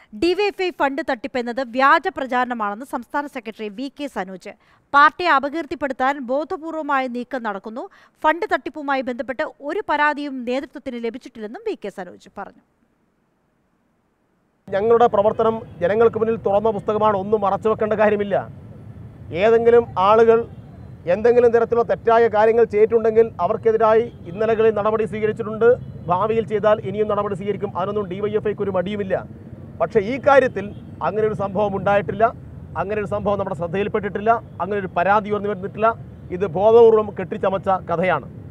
DYFI fund തട്ടിപ്പെന്നത് വ്യാജ പ്രചാരണമാണെന്ന് സംസ്ഥാന secretary V K Sanoj പാർട്ടിയെ അപകീർത്തിപ്പെടുത്താൻ ബോധപൂർവമായ നീക്കം നടക്കുന്നു ഫണ്ട് തട്ടിപ്പുമായി ബന്ധപ്പെട്ട് ഒരു പരാതിയും നേതൃത്വത്തിന് ലഭിച്ചിട്ടില്ലെന്നും വി കെ സനോജ് പറഞ്ഞു ഞങ്ങളുടെ പ്രവർത്തനം ജനങ്ങൾക്ക് മുന്നിൽ തുറന്ന പുസ്തകമാണ് ഒന്നും മറച്ചു വെക്കേണ്ട കാര്യമില്ല ഏതെങ്കിലും ആളുകൾ എന്തെങ്കിലും തരത്തിലുള്ള തെറ്റായ കാര്യങ്ങൾ ചെയ്തിട്ടുണ്ടെങ്കിൽ അവർക്കെതിരായി ഇന്നലകളിൽ നടപടി സ്വീകരിച്ചിട്ടുണ്ട് ഭാവിയിൽ ചെയ്താൽ ഇനിയും നടപടി സ്വീകരിക്കും അതിനൊന്നും ഡിവൈഎഫ്ഐക്ക് ഒരു മടിയുമില്ല പക്ഷേ ഈ കാര്യത്തിൽ അങ്ങനെ ഒരു സംഭവം ഉണ്ടായിട്ടില്ല അങ്ങനെ ഒരു സംഭവം നമ്മുടെ ശ്രദ്ധയിൽപ്പെട്ടിട്ടില്ല അങ്ങനെ ഒരു പരാതി ഉയർന്നു വരുന്നിട്ടില്ല ഇത് ബോധപൂർവം കെട്ടിച്ചമച്ച കഥയാണ്